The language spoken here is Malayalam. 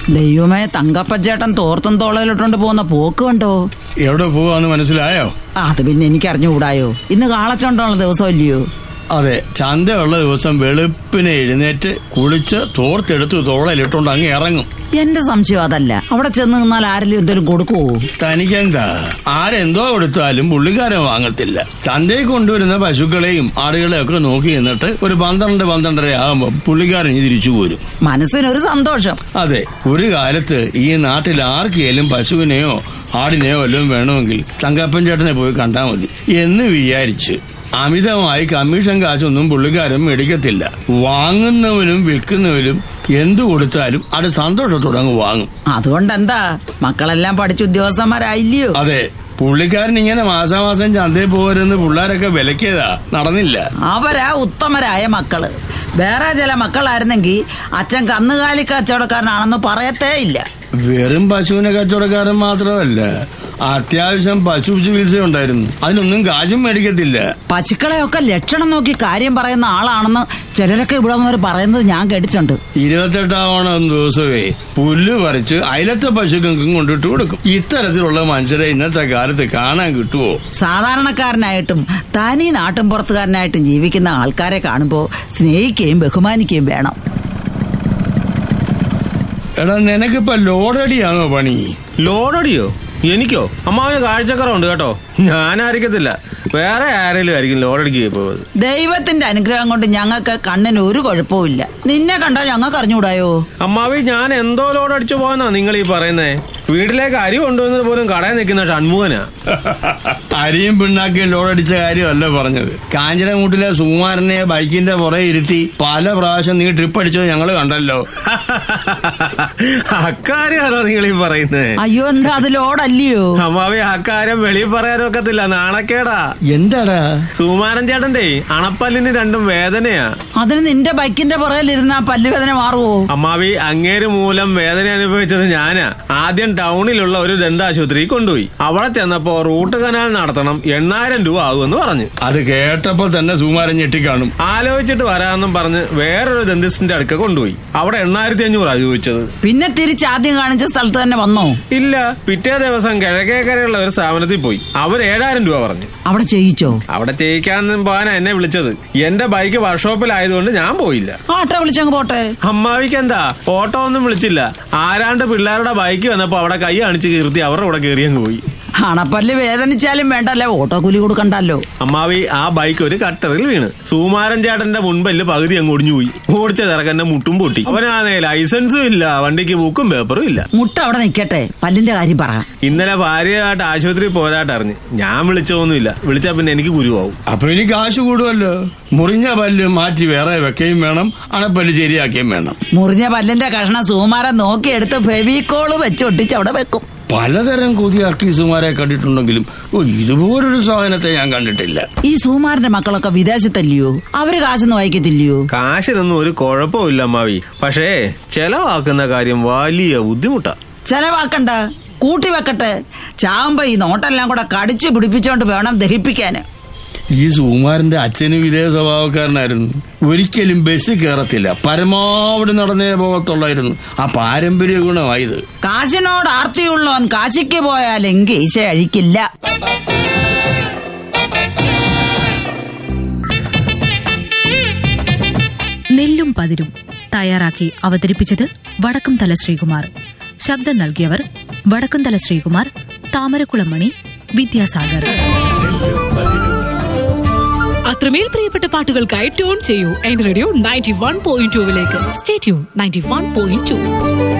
ദൈവമേ തങ്കപ്പച്ചേട്ടൻ തോർത്തും തോളയിലിട്ടോണ്ട് പോകുന്ന പോക്ക് കണ്ടോ എവിടെ പോവാന്ന് മനസ്സിലായോ ആ, അത് പിന്നെ എനിക്ക് അറിഞ്ഞുകൂടായോ ഇന്ന് കാളച്ചോണ്ടുള്ള ദിവസം ഇല്ലയോ അതെ ചന്തയുള്ള ദിവസം വെളുപ്പിനെ എഴുന്നേറ്റ് കുളിച്ച് തോർത്തെടുത്ത് തോളയിലിട്ടോണ്ട് അങ്ങ് ഇറങ്ങും എന്റെ സംശയം അതല്ല അവിടെ ചെന്ന് നിന്നാൽ ആരെങ്കിലും എന്തെങ്കിലും കൊടുക്കുവോ തനിക്കെന്താ ആരെന്തോ കൊടുത്താലും പുള്ളിക്കാരൻ വാങ്ങത്തില്ല ചന്തയിൽ കൊണ്ടുവരുന്ന പശുക്കളെയും ആടുകളെയും ഒക്കെ നോക്കി നിന്നിട്ട് ഒരു പന്ത്രണ്ട് പന്ത്രണ്ടര ആകുമ്പോ പുള്ളിക്കാരൻ ഇനി തിരിച്ചു പോരും മനസ്സിനൊരു സന്തോഷം അതെ ഒരു കാലത്ത് ഈ നാട്ടിൽ ആർക്കേലും പശുവിനെയോ ആടിനെയോ വല്ലതും വേണമെങ്കിൽ തങ്കപ്പൻ ചേട്ടനെ പോയി കണ്ടാൽ മതി എന്ന് വിചാരിച്ച് അമിതമായി കമ്മീഷൻ കാശൊന്നും പുള്ളിക്കാരൻ മേടിക്കത്തില്ല വാങ്ങുന്നവനും വിൽക്കുന്നവനും എന്തു കൊടുത്താലും അത് സന്തോഷത്തോടെ അങ്ങ് വാങ്ങും അതുകൊണ്ട് എന്താ മക്കളെല്ലാം പഠിച്ച ഉദ്യോഗസ്ഥന്മാരായില്ലയോ അതെ പുള്ളിക്കാരൻ ഇങ്ങനെ മാസാമാസം ചന്തയിൽ പോകരുന്ന് പിള്ളേരൊക്കെ വിലക്കിയതാ നടന്നില്ല അവരാ ഉത്തമരായ മക്കള് വേറെ ചില മക്കളായിരുന്നെങ്കിൽ അച്ഛൻ കന്നുകാലി കച്ചവടക്കാരനാണെന്ന് പറയത്തേ ഇല്ല വെറും പശുവിനെ കച്ചവടക്കാരൻ മാത്രമല്ല അത്യാവശ്യം പശു ചികിത്സ ഉണ്ടായിരുന്നു അതിനൊന്നും കാശും മേടിക്കത്തില്ല പശുക്കളെയൊക്കെ ലക്ഷണം നോക്കി കാര്യം പറയുന്ന ആളാണെന്ന് ചിലരൊക്കെ ഇവിടെ വന്നവർ പറയുന്നത് ഞാൻ കേട്ടിട്ടുണ്ട് ഇരുപത്തെട്ടാവണം ദിവസമേ പുല്ല് പറിച്ച് അയലത്തെ പശുക്കൾക്കും കൊണ്ടിട്ട് കൊടുക്കും ഇത്തരത്തിലുള്ള മനുഷ്യരെ ഇന്നത്തെ കാലത്ത് കാണാൻ കിട്ടുവോ സാധാരണക്കാരനായിട്ടും തനി നാട്ടും പുറത്തുകാരനായിട്ടും ജീവിക്കുന്ന ആൾക്കാരെ കാണുമ്പോൾ സ്നേഹിക്കുകയും ബഹുമാനിക്കുകയും വേണം എടാ നിനക്കിപ്പോ ലോഡടിയാണോ പണി ലോഡടിയോ എനിക്കോ അമ്മാവിന് കാഴ്ചക്കറവുണ്ട് കേട്ടോ ഞാനായിരിക്കത്തില്ല വേറെ ആരെങ്കിലും ആയിരിക്കും ലോഡടിക്ക് പോയത് ദൈവത്തിന്റെ അനുഗ്രഹം കൊണ്ട് ഞങ്ങൾക്ക് കണ്ണിന് ഒരു കുഴപ്പവുമില്ല നിന്നെ കണ്ടാൽ ഞങ്ങൾക്ക് അറിഞ്ഞുകൂടായോ അമ്മാവി ഞാൻ എന്തോ ലോഡ് അടിച്ചു പോകാനാ നിങ്ങൾ ഈ പറയുന്നേ വീട്ടിലേക്ക് അരി കൊണ്ടുവന്നത് പോലും കടയിൽ നിൽക്കുന്ന ഷൺമുഖനാ അരിയും പിണ്ണാക്കിയും ലോഡടിച്ച കാര്യമല്ല പറഞ്ഞത് കാഞ്ഞിരമൂട്ടിലെ സുകുമാരനെ ബൈക്കിന്റെ പുറകെ ഇരുത്തി പല പ്രാവശ്യം നീ ട്രിപ്പ് അടിച്ചത് ഞങ്ങൾ കണ്ടല്ലോ അക്കാര്യമാണോ നിങ്ങൾ ഈ പറയുന്നേ അയ്യോ എന്താ അത് ലോഡല്ലയോ അമ്മാവി അക്കാര്യം വെളിയിൽ പറയാനൊക്കത്തില്ല നാണക്കേടാ എന്താടാ സുമാരൻ ചേട്ടന്റെ അണപ്പല്ലിന് രണ്ടും വേദനയാ അതിന് നിന്റെ ബൈക്കിന്റെ പുറകിലിരുന്ന പല്ലുവേദന മാറുവോ അമ്മാവി അങ്ങേര് മൂലം വേദന അനുഭവിച്ചത് ഞാനാ ആദ്യം ടൗണിലുള്ള ഒരു ദന്താശുപത്രിയിൽ കൊണ്ടുപോയി അവിടെ ചെന്നപ്പോ റൂട്ട് കനാൽ നടത്തണം എണ്ണായിരം രൂപ ആകുമെന്ന് പറഞ്ഞു അത് കേട്ടപ്പോ തന്നെ സുകുമാരൻ ഞെട്ടിക്കാണും ആലോചിച്ചിട്ട് വരാമെന്നും പറഞ്ഞ് വേറൊരു ദന്തിസ്റ്റിന്റെ അടുക്ക കൊണ്ടുപോയി അവിടെ എണ്ണായിരത്തി അഞ്ഞൂറാ ചോദിച്ചത് പിന്നെ തിരിച്ച് ആദ്യം കാണിച്ച സ്ഥലത്ത് തന്നെ വന്നോ ഇല്ല പിറ്റേ ദിവസം കിഴക്കേക്കരയുള്ള ഒരു സ്ഥാപനത്തിൽ പോയി അവർ ഏഴായിരം രൂപ പറഞ്ഞു അവിടെ ചെയ്യിച്ചോ അവിടെ ചെയ്യിക്കാന്ന് പോകാനാ എന്നെ വിളിച്ചത് എന്റെ ബൈക്ക് വർക്ക്ഷോപ്പിലായതുകൊണ്ട് ഞാൻ പോയില്ല ആട്ടോ വിളിച്ചങ്ങ് പോട്ടെ അമ്മാവിക്ക് എന്താ ഓട്ടോ ഒന്നും വിളിച്ചില്ല ആരാണ്ട് പിള്ളേരുടെ ബൈക്ക് വന്നപ്പോ അവിടെ കൈ കാണിച്ച് കീർത്തി അവരുടെ കൂടെ കയറിയങ്ങ് പോയി അണപ്പല്ല് വേദനിച്ചാലും വേണ്ടല്ലേ ഓട്ടോ കൂലി കൊടുക്കണ്ടല്ലോ അമ്മാവി ആ ബൈക്ക് ഒരു കട്ടറിൽ വീണ് സുകുമാരൻ ചേട്ടന്റെ മുൻപല്ല് പകുതി അങ്ങ് ഒടിഞ്ഞു പോയി ഓടിച്ച തിറക്കന്റെ മുട്ടും പൊട്ടി അവനാണേ ലൈസൻസും ഇല്ല വണ്ടിക്ക് ബുക്കും പേപ്പറും ഇല്ല മുട്ട അവിടെ നിക്കട്ടെ പല്ലിന്റെ കാര്യം പറ ഇന്നലെ ഭാര്യയായിട്ട് ആശുപത്രിയിൽ പോയതായിട്ട് അറിഞ്ഞ് ഞാൻ വിളിച്ചൊന്നുമില്ല വിളിച്ചാ പിന്നെ എനിക്ക് ഗുരുവാവും അപ്പൊ ഇനി കാശ് കൂടുമല്ലോ മുറിഞ്ഞ പല്ല് മാറ്റി വേറെ വെക്കുകയും വേണം അണപ്പല്ല് ശരിയാക്കുകയും വേണം മുറിഞ്ഞ പല്ലിന്റെ കഷ്ണം സുകുമാരൻ നോക്കിയെടുത്ത് ഫെവിക്കോള് വെച്ച് ഒട്ടിച്ച് അവിടെ വെക്കും പലതരം കൊതി ആർട്ടിസ്റ്റുമാരെ കണ്ടിട്ടുണ്ടെങ്കിലും ഓ ഇതുപോലൊരു സാധനത്തെ ഞാൻ കണ്ടിട്ടില്ല ഈ സുകുമാരന്റെ മക്കളൊക്കെ വിദേശത്തല്ലയോ അവര് കാശൊന്നും വായിക്കത്തില്ലയോ കാശിനൊന്നും ഒരു കുഴപ്പമില്ല അമ്മാവി പക്ഷേ ചെലവാക്കുന്ന കാര്യം വലിയ ബുദ്ധിമുട്ടാ ചെലവാക്കണ്ട കൂട്ടി വെക്കട്ടെ ചാവുമ്പോ ഈ നോട്ടെല്ലാം കൂടെ കടിച്ചു പിടിപ്പിച്ചോണ്ട് വേണം ദഹിപ്പിക്കാന് ഈ സുകുമാരന്റെ അച്ഛനും ഇതേ സ്വഭാവക്കാരനായിരുന്നു ഒരിക്കലും ബസ് കയറത്തില്ല പരമാവധി നടന്നേ പോകത്തുള്ളായിരുന്നു ആ പാരമ്പര്യ ഗുണമായത് കാശിനോട് ആർത്തിയുള്ളവൻ കാശിക്ക് പോയാലെങ്കിൽ ഈശ അഴിക്കില്ല നെല്ലും പതിരും തയ്യാറാക്കി അവതരിപ്പിച്ചത് വടക്കുംതല ശ്രീകുമാർ ശബ്ദം നൽകിയവർ വടക്കുംതല ശ്രീകുമാർ താമരക്കുളം മണി വിദ്യാസാഗർ അത്രമേൽ പ്രിയപ്പെട്ട പാട്ടുകൾക്കായി ട്യൂൺ ചെയ്യൂ എൻ റേഡിയോ നയൻറ്റി വൺ പോയിന്റ് ടുവിലേക്ക് stay tune ninety one point to